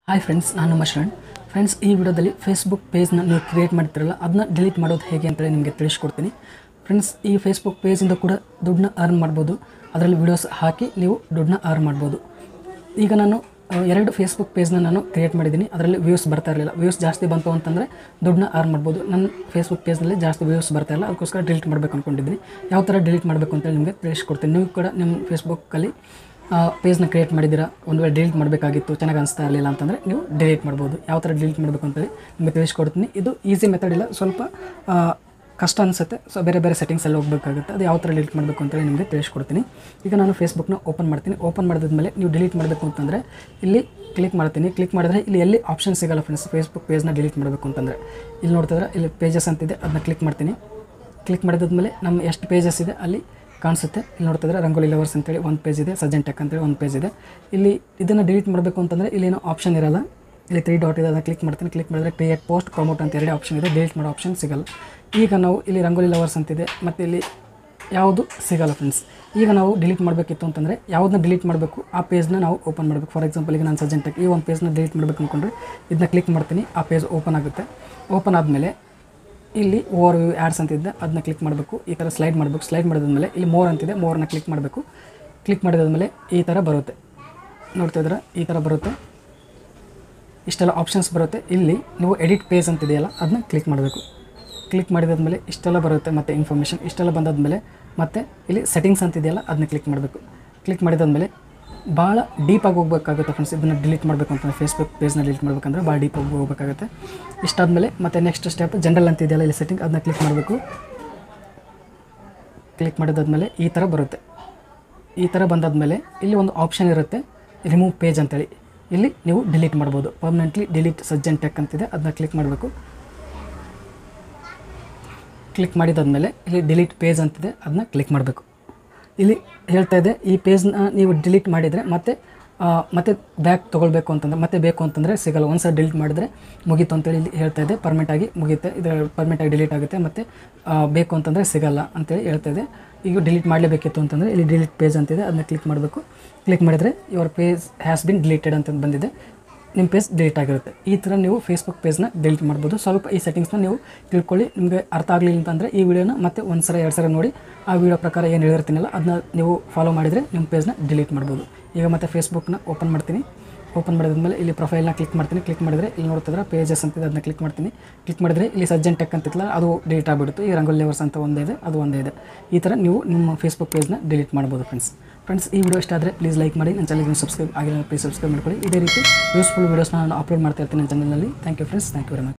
hi friends ನಾನು ನಮ್ಮ Sharan friends ಈ ವಿಡಿಯೋದಲ್ಲಿ ಫೇಸ್ಬುಕ್ ಪೇಜ್ನ ನೀವು ಕ್ರಿಯೇಟ್ ಮಾಡ್ತಿರಲ್ಲ ಅದನ್ನ ಡಿಲೀಟ್ ಮಾಡೋದು ಹೇಗೆ ಅಂತೇಳಿ ನಿಮಗೆ ತಿಳಿಸ್ಕೊಡ್ತೀನಿ ಫ್ರೆಂಡ್ಸ್ ಈ ಫೇಸ್ಬುಕ್ ಪೇಜಿಂದ ಕೂಡ ದುಡ್ಡನ್ನ ಅರ್ನ್ ಮಾಡ್ಬೋದು ಅದರಲ್ಲಿ ವಿಡಿಯೋಸ್ ಹಾಕಿ ನೀವು ದುಡ್ಡನ್ನ ಅರ್ನ್ ಮಾಡ್ಬೋದು ಈಗ ನಾನು ಆ, ಎರಡು ಫೇಸ್ಬುಕ್ ಪೇಜ್ನ ನಾನು ಕ್ರಿಯೇಟ್ ಮಾಡಿದ್ದೀನಿ ಅದರಲ್ಲಿ ವ್ಯೂಸ್ ಬರ್ತಾ ಇರಲಿಲ್ಲ ವ್ಯೂಸ್ ಜಾಸ್ತಿ ಬಂತು ಅಂತಂದರೆ ದುಡ್ಡನ್ನ ಅರ್ನ್ ಮಾಡ್ಬೋದು ನನ್ನ ಫೇಸ್ಬುಕ್ ಪೇಜ್ನಲ್ಲಿ ಜಾಸ್ತಿ ವ್ಯೂಸ್ ಬರ್ತಾ ಇಲ್ಲ ಅದಕ್ಕೋಸ್ಕರ ಡಿಲೀಟ್ ಮಾಡಬೇಕು ಅಂದ್ಕೊಂಡಿದ್ದೀನಿ ಯಾವ ಥರ ಡಿಲೀಟ್ ಮಾಡಬೇಕು ಅಂತೇಳಿ ನಿಮಗೆ ತಿಳಿಸ್ಕೊಡ್ತೀನಿ ನೀವು ಕೂಡ ನಿಮ್ಮ ಫೇಸ್ಬುಕ್ಕಲ್ಲಿ ಪೇಜ್ನ ಕ್ರಿಯೇಟ್ ಮಾಡಿದ್ದೀರಾ ಒಂದು ವೇಳೆ ಡಿಲೀಟ್ ಮಾಡಬೇಕಾಗಿತ್ತು ಚೆನ್ನಾಗಿ ಅನಿಸ್ತಾ ಇರಲಿಲ್ಲ ಅಂತಂದರೆ ನೀವು ಡಿಲೀಟ್ ಮಾಡ್ಬೋದು ಯಾವ ಥರ ಡಿಲೀಟ್ ಮಾಡಬೇಕು ಅಂತೇಳಿ ನಿಮಗೆ ತಿಳಿಸ್ಕೊಡ್ತೀನಿ ಇದು ಈಸಿ ಮೆಥಡ್ ಇಲ್ಲ ಸ್ವಲ್ಪ ಆ, ಕಷ್ಟ ಅನಿಸುತ್ತೆ ಸೊ ಬೇರೆ ಬೇರೆ ಸೆಟ್ಟಿಂಗ್ಸಲ್ಲಿ ಹೋಗಬೇಕಾಗುತ್ತೆ ಅದು ಯಾವ ಥರ ಡಿಲೀಟ್ ಮಾಡಬೇಕು ಅಂತೇಳಿ ನಿಮಗೆ ತಿಳಿಸ್ಕೊಡ್ತೀನಿ ಈಗ ನಾನು ಫೇಸ್ಬುಕ್ನ ಓಪನ್ ಮಾಡ್ತೀನಿ ಓಪನ್ ಮಾಡಿದ್ಮೇಲೆ ನೀವು ಡಿಲೀಟ್ ಮಾಡಬೇಕು ಅಂತಂದರೆ ಇಲ್ಲಿ ಕ್ಲಿಕ್ ಮಾಡ್ತೀನಿ ಕ್ಲಿಕ್ ಮಾಡಿದ್ರೆ ಇಲ್ಲಿ ಎಲ್ಲಿ ಆಪ್ಷನ್ ಸಿಗಲ್ಲ ಫ್ರೆಂಡ್ಸ್ ಫೇಸ್ಬುಕ್ ಪೇಜ್ನ ಡಿಲೀಟ್ ಮಾಡಬೇಕು ಅಂತಂದರೆ ಇಲ್ಲಿ ನೋಡ್ತಿದ್ರೆ ಇಲ್ಲಿ ಪೇಜಸ್ ಅಂತಿದೆ ಅದನ್ನ ಕ್ಲಿಕ್ ಮಾಡ್ತೀನಿ ಕ್ಲಿಕ್ ಮಾಡಿದ್ಮೇಲೆ ನಮ್ಮ ಎಷ್ಟು ಪೇಜಸ್ ಇದೆ ಅಲ್ಲಿ ಕಾಣಿಸುತ್ತೆ ಇಲ್ಲಿ ನೋಡ್ತಿದ್ರೆ ರಂಗೋಲಿ ಲವರ್ಸ್ ಅಂತೇಳಿ ಒಂದು ಪೇಜ್ ಇದೆ ಸಜೆನ್ ಟೆಕ್ ಅಂತೇಳಿ ಒಂದು ಪೇಜ್ ಇದೆ ಇಲ್ಲಿ ಇದನ್ನು ಡಿಲೀಟ್ ಮಾಡಬೇಕು ಅಂತಂದರೆ ಇಲ್ಲೇನೋ ಆಪ್ಷನ್ ಇರಲ್ಲ ಇಲ್ಲಿ ತ್ರೀ ಡಾಟ್ ಇದೆ ಅದನ್ನು ಕ್ಲಿಕ್ ಮಾಡ್ತೀನಿ ಕ್ಲಿಕ್ ಮಾಡಿದ್ರೆ ಕ್ರಿಯೇಟ್ ಪೋಸ್ಟ್ ಪ್ರಮೋಟ್ ಅಂತ ಎರಡು ಆಪ್ಷನ್ ಇದೆ ಡಿಲೀಟ್ ಮಾಡೋ ಆಪ್ಷನ್ ಸಿಗಲ್ಲ ಈಗ ನಾವು ಇಲ್ಲಿ ರಂಗೋಲಿ ಲವರ್ಸ್ ಅಂತಿದೆ ಮತ್ತು ಇಲ್ಲಿ ಯಾವುದು ಸಿಗಲ್ಲ ಫ್ರೆಂಡ್ಸ್ ಈಗ ನಾವು ಡಿಲೀಟ್ ಮಾಡಬೇಕಿತ್ತು ಅಂತಂದರೆ ಯಾವುದನ್ನ ಡಿಲೀಟ್ ಮಾಡಬೇಕು ಆ ಪೇಜ್ನ ನಾವು ಓಪನ್ ಮಾಡಬೇಕು ಫಾರ್ ಎಕ್ಸಾಂಪಲ್ ಈಗ ನಾನು ಸಜೆನ್ ಟೆಕ್ ಈ ಒಂದು ಪೇಜ್ನ ಡಿಲೀಟ್ ಮಾಡಬೇಕು ಅಂದ್ಕೊಂಡ್ರೆ ಇದನ್ನ ಕ್ಲಿಕ್ ಮಾಡ್ತೀನಿ ಆ ಪೇಜ್ ಓಪನ್ ಆಗುತ್ತೆ ಓಪನ್ ಆದಮೇಲೆ ಇಲ್ಲಿ ಓವರ್ ವ್ಯೂ ಆ್ಯಡ್ಸ್ ಅಂತಿದ್ದೆ ಅದನ್ನ ಕ್ಲಿಕ್ ಮಾಡಬೇಕು ಈ ಥರ ಸ್ಲೈಡ್ ಮಾಡಬೇಕು ಸ್ಲೈಡ್ ಮಾಡಿದ್ಮೇಲೆ ಇಲ್ಲಿ ಮೋರ್ ಅಂತಿದೆ ಮೋರ್ನ ಕ್ಲಿಕ್ ಮಾಡಬೇಕು ಕ್ಲಿಕ್ ಮಾಡಿದಾದ್ಮೇಲೆ ಈ ಥರ ಬರುತ್ತೆ ನೋಡ್ತಿದ್ರೆ ಈ ಥರ ಬರುತ್ತೆ ಇಷ್ಟೆಲ್ಲ ಆಪ್ಷನ್ಸ್ ಬರುತ್ತೆ ಇಲ್ಲಿ ನೀವು ಎಡಿಟ್ ಪೇಜ್ ಅಂತಿದೆಯಲ್ಲ ಅದನ್ನ ಕ್ಲಿಕ್ ಮಾಡಬೇಕು ಕ್ಲಿಕ್ ಮಾಡಿದಾದ್ಮೇಲೆ ಇಷ್ಟೆಲ್ಲ ಬರುತ್ತೆ ಮತ್ತು ಇನ್ಫಾರ್ಮೇಷನ್ ಇಷ್ಟೆಲ್ಲ ಬಂದಾದ್ಮೇಲೆ ಮತ್ತೆ ಇಲ್ಲಿ ಸೆಟ್ಟಿಂಗ್ಸ್ ಅಂತಿದೆಯಲ್ಲ ಅದನ್ನ ಕ್ಲಿಕ್ ಮಾಡಬೇಕು ಕ್ಲಿಕ್ ಮಾಡಿದಾದ್ಮೇಲೆ ಭಾಳ ಡೀಪಾಗಿ ಹೋಗ್ಬೇಕಾಗುತ್ತೆ ಫ್ರೆಂಡ್ಸ್ ಇದನ್ನು ಡಿಲೀಟ್ ಮಾಡಬೇಕು ಅಂತಂದರೆ ಫೇಸ್ಬುಕ್ ಪೇಜ್ನ ಡಿಲೀಟ್ ಮಾಡಬೇಕಂದ್ರೆ ಭಾಳ ಡೀಪಾಗಿ ಹೋಗ್ಬೇಕಾಗುತ್ತೆ ಇಷ್ಟಾದಮೇಲೆ ಮತ್ತೆ ನೆಕ್ಸ್ಟ್ ಸ್ಟೆಪ್ ಜನರಲ್ ಅಂತಿದೆಯಲ್ಲ ಇಲ್ಲಿ ಸೆಟ್ಟಿಂಗ್ ಅದನ್ನ ಕ್ಲಿಕ್ ಮಾಡಬೇಕು ಕ್ಲಿಕ್ ಮಾಡಿದಾದ್ಮೇಲೆ ಈ ಥರ ಬರುತ್ತೆ ಈ ಥರ ಬಂದಾದ್ಮೇಲೆ ಇಲ್ಲಿ ಒಂದು ಆಪ್ಷನ್ ಇರುತ್ತೆ ರಿಮೂವ್ ಪೇಜ್ ಅಂತೇಳಿ ಇಲ್ಲಿ ನೀವು ಡಿಲೀಟ್ ಮಾಡ್ಬೋದು ಪರ್ಮನೆಂಟ್ಲಿ ಡಿಲೀಟ್ ಸಜ್ಜನ್ ಟೆಕ್ ಅಂತಿದೆ ಅದನ್ನ ಕ್ಲಿಕ್ ಮಾಡಬೇಕು ಕ್ಲಿಕ್ ಮಾಡಿದಾದ್ಮೇಲೆ ಇಲ್ಲಿ ಡಿಲೀಟ್ ಪೇಜ್ ಅಂತಿದೆ ಅದನ್ನ ಕ್ಲಿಕ್ ಮಾಡಬೇಕು ಇಲ್ಲಿ ಹೇಳ್ತಾ ಇದೆ ಈ ಪೇಜ್ನ ನೀವು ಡಿಲೀಟ್ ಮಾಡಿದರೆ ಮತ್ತೆ ಆ, ಮತ್ತೆ ಬ್ಯಾಕ್ ತೊಗೊಳ್ಬೇಕು ಅಂತಂದ್ರೆ ಮತ್ತೆ ಬೇಕು ಅಂತಂದರೆ ಸಿಗಲ್ಲ ಒಂದು ಸಲ ಡಿಲೀಟ್ ಮಾಡಿದರೆ ಮುಗೀತು ಅಂತೇಳಿ ಇಲ್ಲಿ ಹೇಳ್ತಾ ಇದೆ ಪರ್ಮೆಂಟಾಗಿ ಮುಗಿಯುತ್ತೆ ಇದು ಪರ್ಮೆಂಟಾಗಿ ಡಿಲೀಟ್ ಆಗುತ್ತೆ ಮತ್ತು ಆ, ಬೇಕು ಅಂತಂದರೆ ಸಿಗಲ್ಲ ಅಂತೇಳಿ ಹೇಳ್ತಾ ಇದೆ ಈಗ ಡಿಲೀಟ್ ಮಾಡಲೇಬೇಕಿತ್ತು ಅಂತಂದರೆ ಇಲ್ಲಿ ಡಿಲೀಟ್ ಪೇಜ್ ಅಂತಿದೆ ಅದನ್ನ ಕ್ಲಿಕ್ ಮಾಡಬೇಕು ಕ್ಲಿಕ್ ಮಾಡಿದರೆ your page has been deleted ಅಂತ ಬಂದಿದೆ ನಿಮ್ಮ ಪೇಜ್ ಡಿಲೀಟ್ ಆಗಿರುತ್ತೆ ಈ ಥರ ನೀವು ಫೇಸ್ಬುಕ್ ಪೇಜ್ನ ಡಿಲೀಟ್ ಮಾಡ್ಬೋದು ಸ್ವಲ್ಪ ಈ ಸೆಟ್ಟಿಂಗ್ಸ್ನ ನೀವು ತಿಳ್ಕೊಳ್ಳಿ ನಿಮಗೆ ಅರ್ಥ ಆಗಲಿಲ್ಲ ಅಂತಂದರೆ ಈ ವಿಡಿಯೋನ ಮತ್ತೆ ಒಂದು ಸಲ ಎರಡು ಸಲ ನೋಡಿ ಆ ವಿಡಿಯೋ ಪ್ರಕಾರ ಏನು ಹೇಳಿರ್ತೀನಲ್ಲ ಅದನ್ನ ನೀವು ಫಾಲೋ ಮಾಡಿದರೆ ನಿಮ್ಮ ಪೇಜ್ನ ಡಿಲೀಟ್ ಮಾಡ್ಬೋದು ಈಗ ಮತ್ತೆ ಫೇಸ್ಬುಕ್ನ ಓಪನ್ ಮಾಡ್ತೀನಿ ಓಪನ್ ಮಾಡಿದ್ಮೇಲೆ ಇಲ್ಲಿ ಪ್ರೊಫೈಲ್ನ ಕ್ಲಿಕ್ ಮಾಡ್ತೀನಿ ಕ್ಲಿಕ್ ಮಾಡಿದರೆ ಇಲ್ಲಿ ನೋಡ್ತಿದ್ರೆ ಪೇಜಸ್ ಅಂತಿದೆ ಅದನ್ನ ಕ್ಲಿಕ್ ಮಾಡ್ತೀನಿ ಕ್ಲಿಕ್ ಮಾಡಿದರೆ ಇಲ್ಲಿ ಸಜ್ಜನ್ ಟೆಕ್ ಅಂತಿತ್ತಲ್ಲ ಅದು ಡಿಲೀಟ್ ಆಗಿಬಿಡುತ್ತೆ ಈ ರಂಗೋಲಿ ಲೇವರ್ಸ್ ಅಂತ ಒಂದೇ ಇದೆ ಅದು ಒಂದೇ ಇದೆ ಈ ಥರ ನೀವು ನಿಮ್ಮ ಫೇಸ್ಬುಕ್ ಪೇಜ್ನ ಡಿಲೀಟ್ ಮಾಡ್ಬೋದು ಫ್ರೆಂಡ್ಸ್ ಫ್ರೆಂಡ್ಸ್ ಈ ವಿಡಿಯೋ ಇಷ್ಟ ಆದರೆ ಪ್ಲೀಸ್ ಲೈಕ್ ಮಾಡಿ ನನ್ನ ಚಾನಲ್ಗೆ ಸಬ್ಸ್ಕ್ರೈಬ್ ಆಗಿಲ್ಲ ಪ್ಲೀಸ್ ಸಬ್ಸ್ಕ್ರೈಬ್ ಮಾಡ್ಕೊಳ್ಳಿ ಇದೇ ರೀತಿ ಯೂಸ್ಫುಲ್ ವೀಡಿಯೋಸ್ನ ನಾನು ಅಪ್ಲೋಡ್ ಮಾಡ್ತಾ ಇರ್ತೀನಿ ನನ್ನ ಚಾನಲ್ನಲ್ಲಿ thank you friends thank you very much